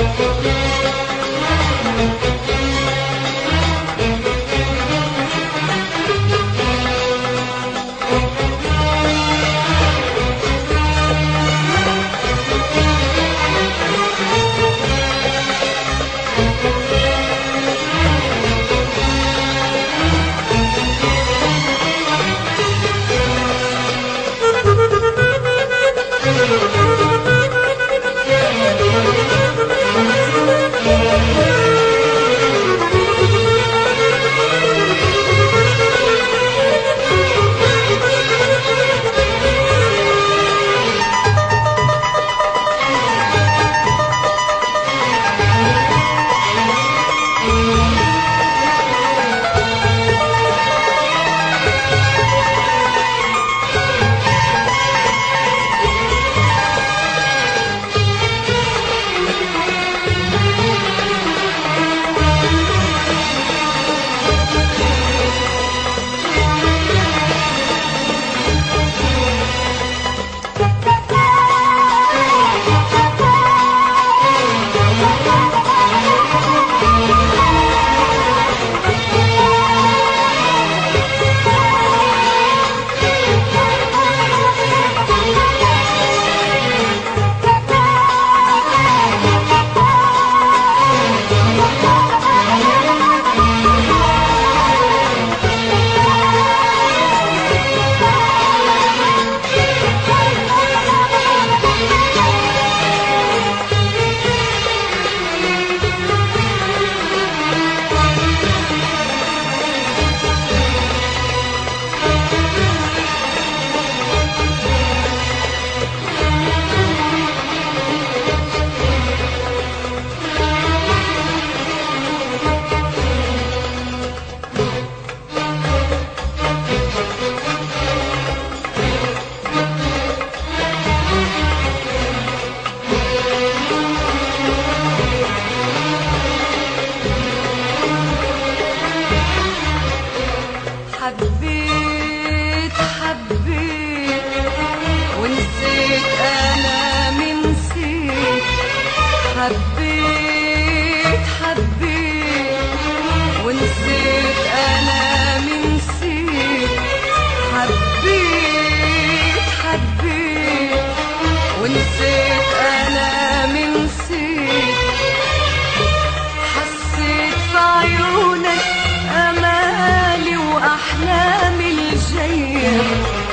حبيت حبيت ونسيت انا من نسيت حبيت حبيت ونسيت انا من نسيت حبيت حبيت ونسيت انا من نسيت حسيت في عيونك امالي واحلامي الجايه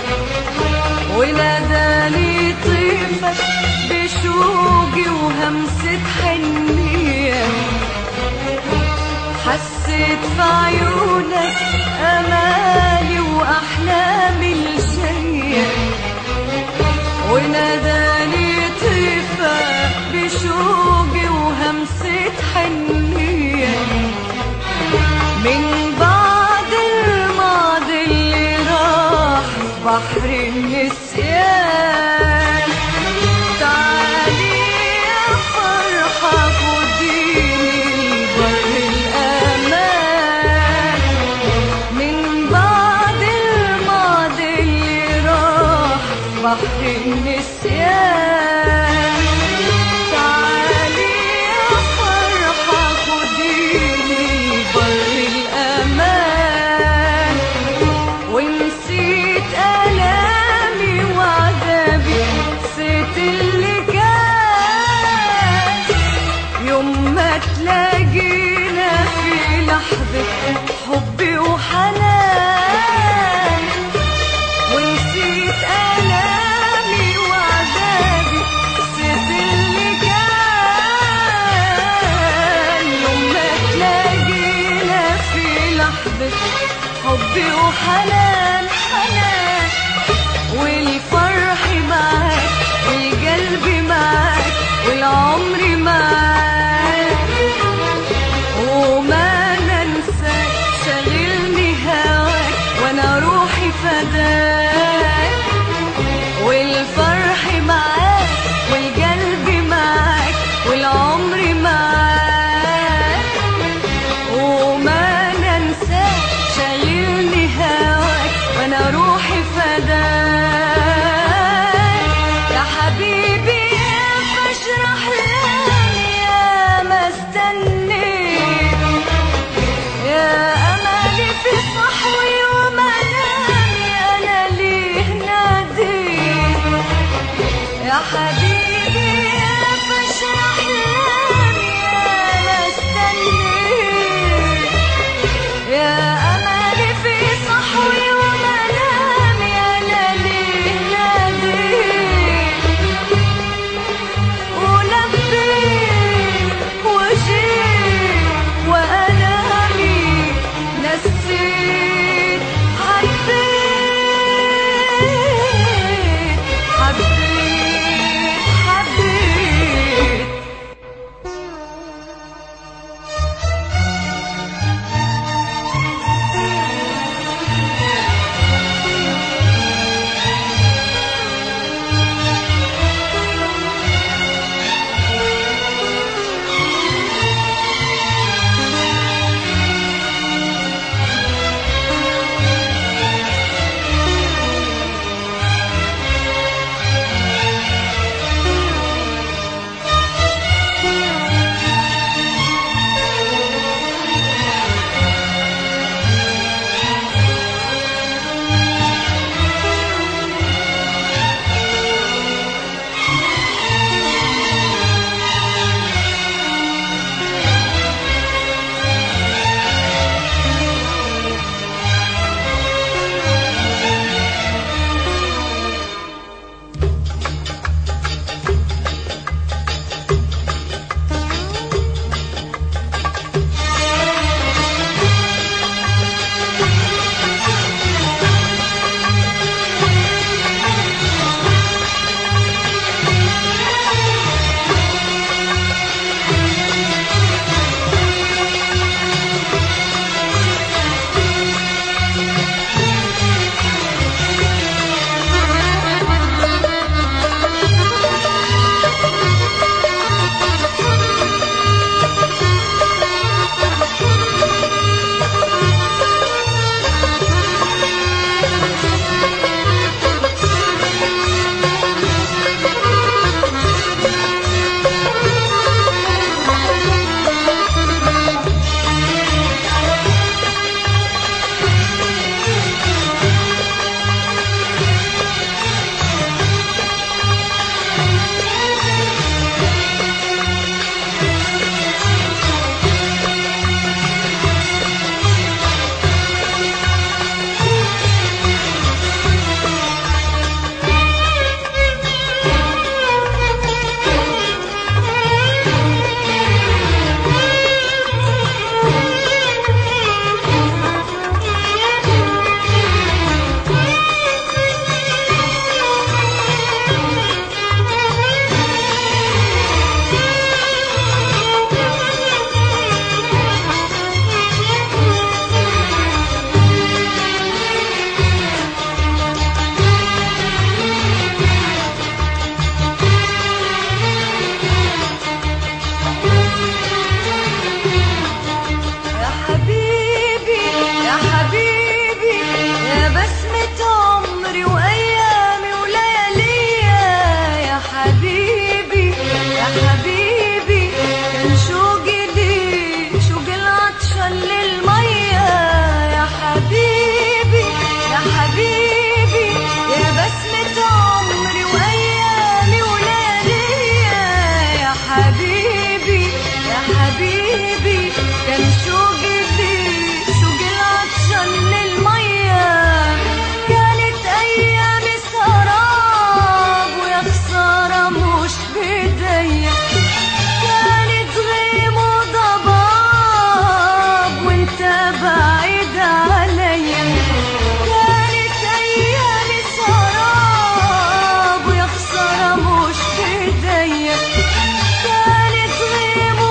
وناداني طيفك بشوقي وهمسة حنية حسيت في عيونك امالي واحلامي الجايه وناداني طيفك بشوقي وهمسة حنية من بعد الماضي اللي راح بحر النسيان تعالي يا فرحة خديني بر الأمان من بعد الماضي اللي راح بحر النسيان تعالي يا فرحة خديني بر الأمان ونسيت ألامي وعذابي نسيت اللي كان يوم ما تلاقينا في لحظة حب وحنان ونسيت ألامي وعذابي نسيت اللي كان يوم ما تلاقينا في لحظة حب وحنان حنان والفرح معاك والقلب معاك والعمر معاك وما ننساك شاغلني هواك وانا روحي فداك والفرح معاك والقلب معاك والعمر معاك وما ننساك شاغلني هواك وانا روحي فداك يا حبيبي اشرح لي كان شوقي ليك شوقي العطشان للمية كانت أيام سراب ويا خسارة مش بإيديا كانت غيم وضباب وانت بعيد عليا كانت أيام سراب ويا خسارة مش بإيديا كانت غيم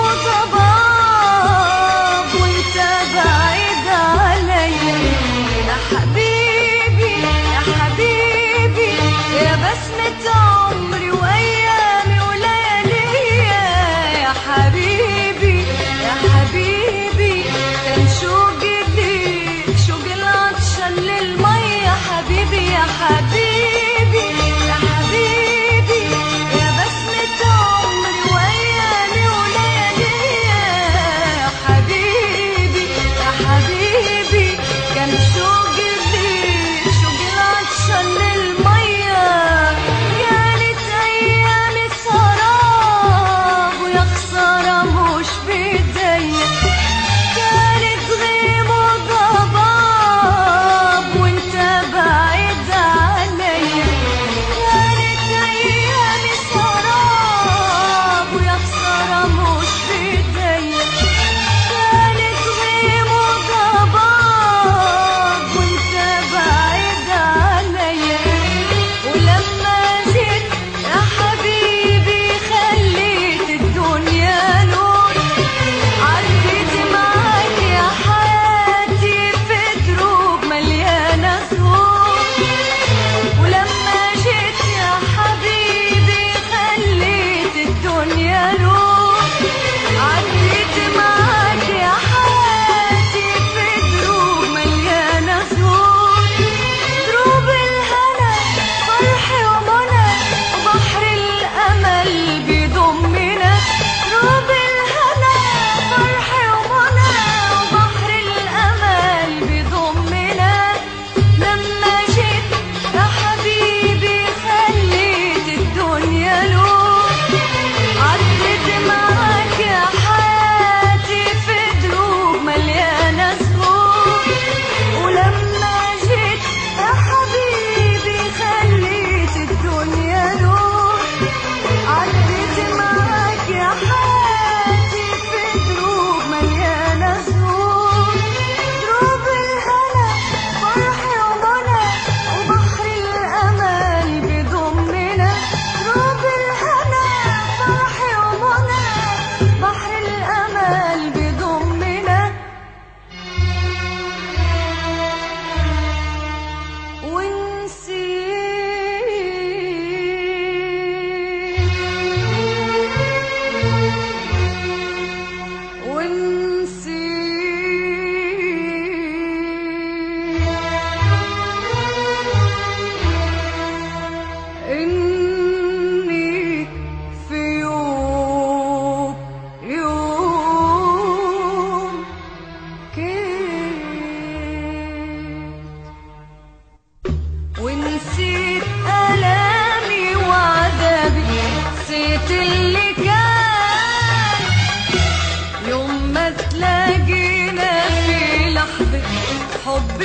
وضباب وانت بعيد عليا يا حبيبي يا حبيبي يا بسمة عمري وأيامي ولياليا يا حبيبي يا حبيبي كان شوقي ليك شوقي العطشان للمية حبيبي يا حبيبي يا حبيبي يا بسمة عمري وأيامي ولياليا يا حبيبي يا حبيبي كان شوقي ليك شوقي العطشان للمية كانت أيام سراب ويا خسارة مش بإيديا كانت غيم وضباب وانت بعيد عليا كانت أيام سراب ويا خسارة مش بإيديا كانت غيم وضباب وانت بعيد عليا ولما جيت يا حبيبي خليت الدنيا نور عديت معاك يا حياتي في دروب مليانة زهور ولما جيت يا حبيبي خليت الدنيا نور عديت معاك يا حياتي في دروب مليانة زهور دروب الهنا فرح ومنى وبحر الأمل بيضمنا دروب الهنا فرح ومنى وبحر الأمل بيضمنا لما جيت يا حبيبي خليت الدنيا نور عدت معاك يا حياتي في دروب مليانة زهور ولما جيت يا حبيبي خليت الدنيا نور عدت معاك يا حياتي في دروب مليانة زهور دروب الهنا فرح ومنى وبحر الأمل بيضمنا دروب الهنا فرح ومنى بحر الأمل بيضمنا ونسيت ونسيت إني في يوم يوم كنت ونسيت ألامي وعذابي نسيت اللي كان يوم ما تلاقينا في لحظة حب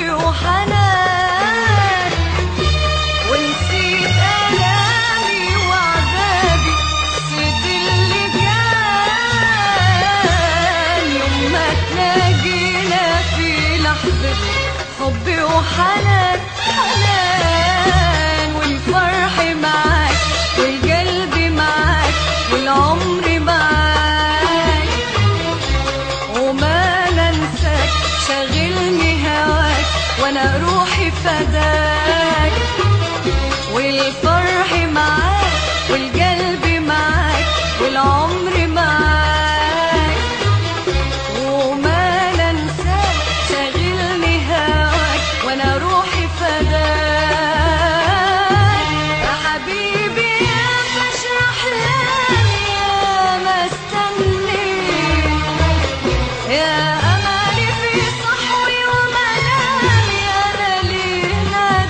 وحنان ونسيت ألامي وعذابي نسيت اللي كان يوم ما تلاقينا في لحظة حب وحنان حنان والفرح معاك والقلب معاك والعمر معاك وما ننساك شاغلني هواك وانا روحي فداك والفرح معاك والقلب معاك والعمر معاك وما ننساك شاغلني هواك وانا روحي فداك يا حبيبي يا مشرح لاني يا ما استنيت يا أملي في صحوي ومنامي أنا ليه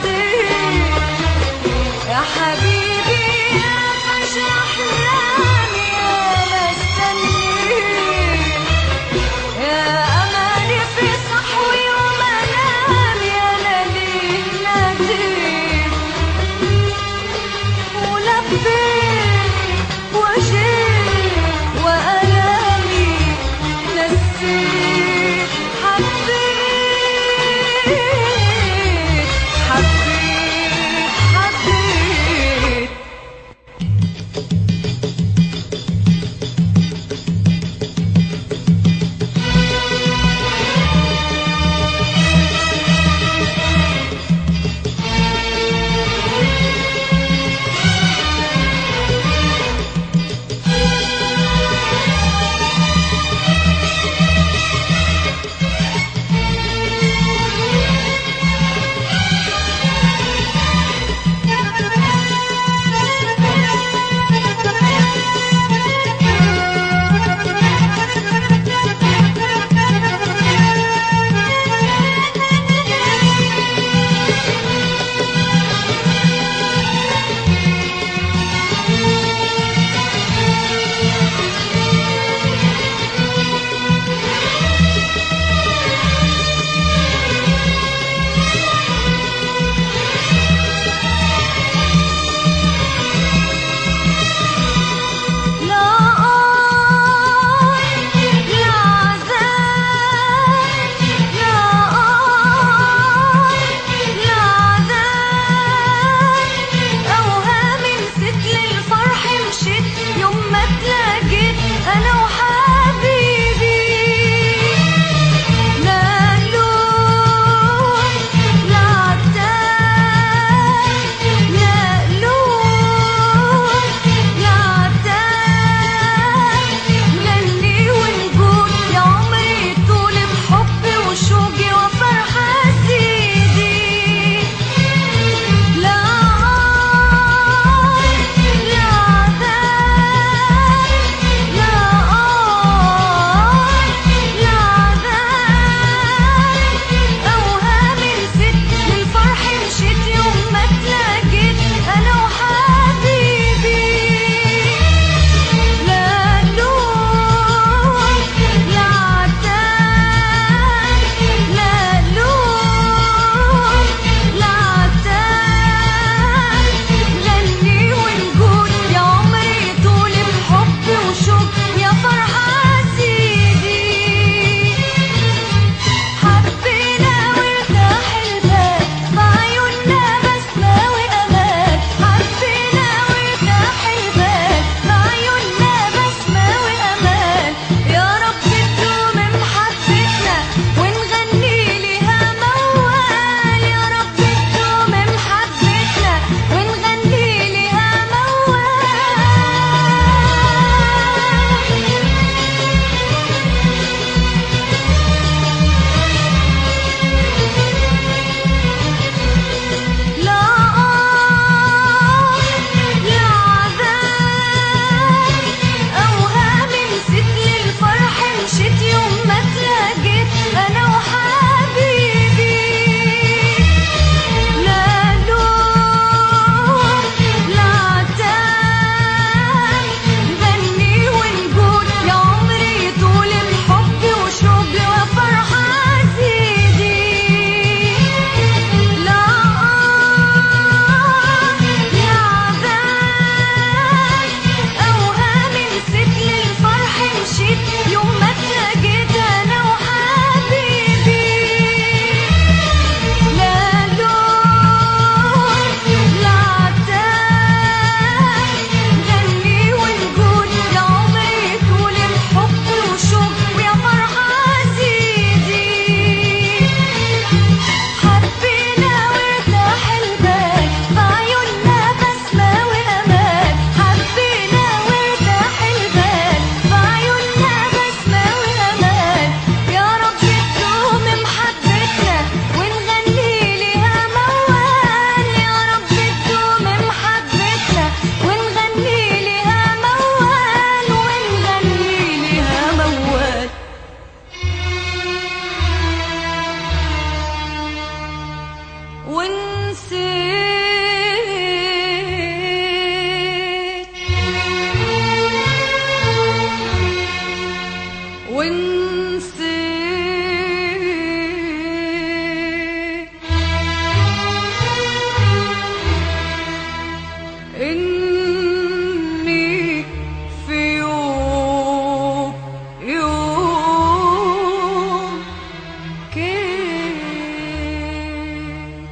يوم ما اتلاقيت انا وحبيبي لا لوم لا عتاب غني ونقول يا عمري طول الحب وشوق وفرحة زيدي لا يا عذاب أوهام نسيت للفرح مشيت يوم ما اتلاقيت أنا وحبيبي لا لوم لا عتاب غني ونقول يا عمري طول الحب وشوق ويا فرحة زيدي حبينا وارتاح البال بعيوننا بسمة وأمان حبينا وارتاح البال بعيوننا بسمة وأمان يا رب تدوم محبتنا ونغني لها موال يا رب تدوم محبتنا ونغني لها موال ونغني لها موال ونسيت ونسيت إني في يوم يوم كنت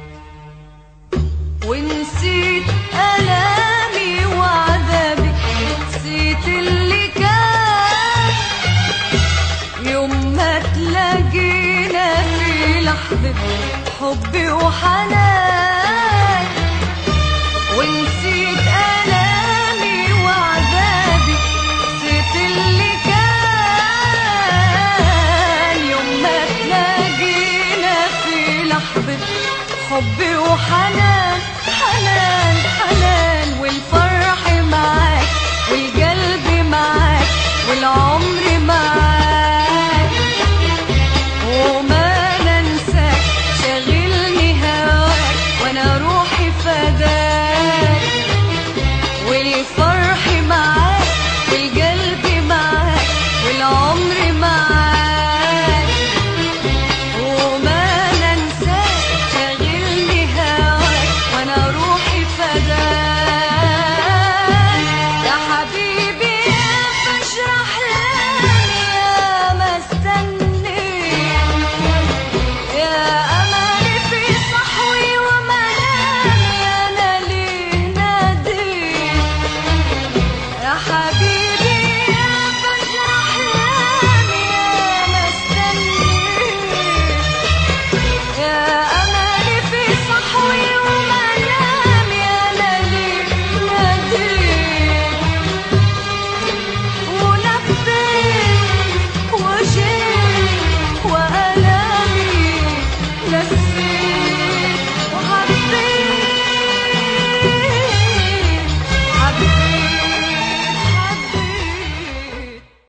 ونسيت ألامي وعذابي نسيت اللي كان يوم ما تلاقينا في لحظة حب وحنان ونسيت ألامي وعذابي نسيت اللي كان يوم ما تلاقينا في لحظة حب وحنان حنان حنان